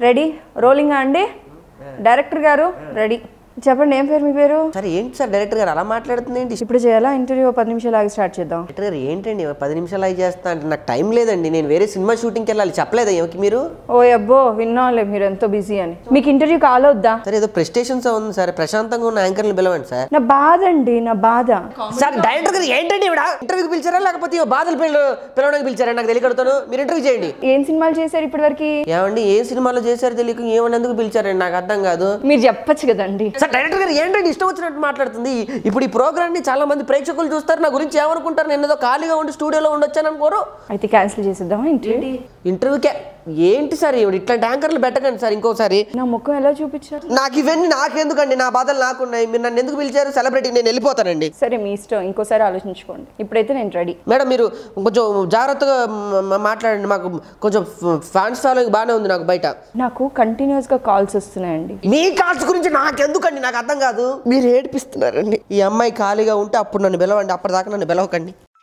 ready రోలింగా అండి director గారు ready చెప్పండి ఏం పేరు మీ పేరు సార్ ఏంటి సార్ డైరెక్టర్ గారు అలా మాట్లాడుతుంది ఏంటి ఇప్పుడు చేయాలా ఇంటర్వ్యూ పది నిమిషాలు ఆగి స్టార్ట్ చేద్దాం డైరెక్టర్ గారు ఏంటండి పది నిమిషాలు అయి చేస్తా అంటే నాకు టైం లేదండి నేను వేరే సినిమా షూటింగ్కి వెళ్ళాలి చెప్పలేదా ఏమికి మీరు ఓ అబ్బో విన్నాలే మీరు ఎంతో బిజీ అని మీకు ఇంటర్వ్యూ కాలొద్దా సార్ ఏదో ప్రెస్టేషన్స్ ఉంది సార్ ప్రశాంతంగా ఉన్న యాంకర్ని పిలవండి సార్ నా బాధ అండి నా బాధ సార్ డైరెక్టర్ గారు ఏంటండి ఇవిడ ఇంటర్వ్యూకి పిలిచారా లేకపోతే ఇగో బాధలు పిల్ల పిలవడానికి పిలిచారా నాకు తెలియకడుతాను మీరు ఇంటర్వ్యూ చేయండి ఏం సినిమాలు చేశారు ఇప్పటివరకు ఏమండి ఏ సినిమాలో చేశారు తెలియక ఏమన్నందుకు పిలిచారండి నాకు అర్థం కాదు మీరు చెప్పచ్చు కదండి సార్ డైరెక్టర్ గారు ఏంటండి ఇష్టం వచ్చినట్టు మాట్లాడుతుంది ఇప్పుడు ఈ ప్రోగ్రామ్ ని చాలా మంది ప్రేక్షకులు చూస్తారు నా గురించి ఏమనుకుంటారు నేను ఏదో ఖాళీగా ఉండి స్టూడియోలో ఉండొచ్చాను అనుకోరు అయితే క్యాన్సిల్ చేసేద్దామా ఇంటర్వ్యూ ఇంటర్వ్యూకే ఏంటి సార్ ఇవి ఇట్లాంటి యాంకర్లు పెట్టకండి సార్ ఇంకోసారి నా ముఖం ఎలా చూపించారు నాకు ఇవన్నీ నాకెందుకండి నా బాధలు నాకున్నాయి మీరు నన్ను ఎందుకు పిలిచారు సెలబ్రిటీ నేను వెళ్ళిపోతానండి సరే మీ ఇష్టం ఇంకోసారి ఆలోచించుకోండి ఇప్పుడైతే నేను రెడీ మేడం మీరు కొంచెం జాగ్రత్తగా మ- మాట్లాడండి మాకు కొంచెం ఫ్యాన్స్ ఫాలోయింగ్ బాగానే ఉంది నాకు బయట నాకు కంటిన్యూస్గా కాల్స్ వస్తున్నాయండి మీ కాల్స్ గురించి నాకెందుకండి నాకు అర్థం కాదు మీరు ఏడిపిస్తున్నారండి ఈ అమ్మాయి ఖాళీగా ఉంటే అప్పుడు నన్ను పిలవండి అప్పటిదాకా నన్ను పిలవకండి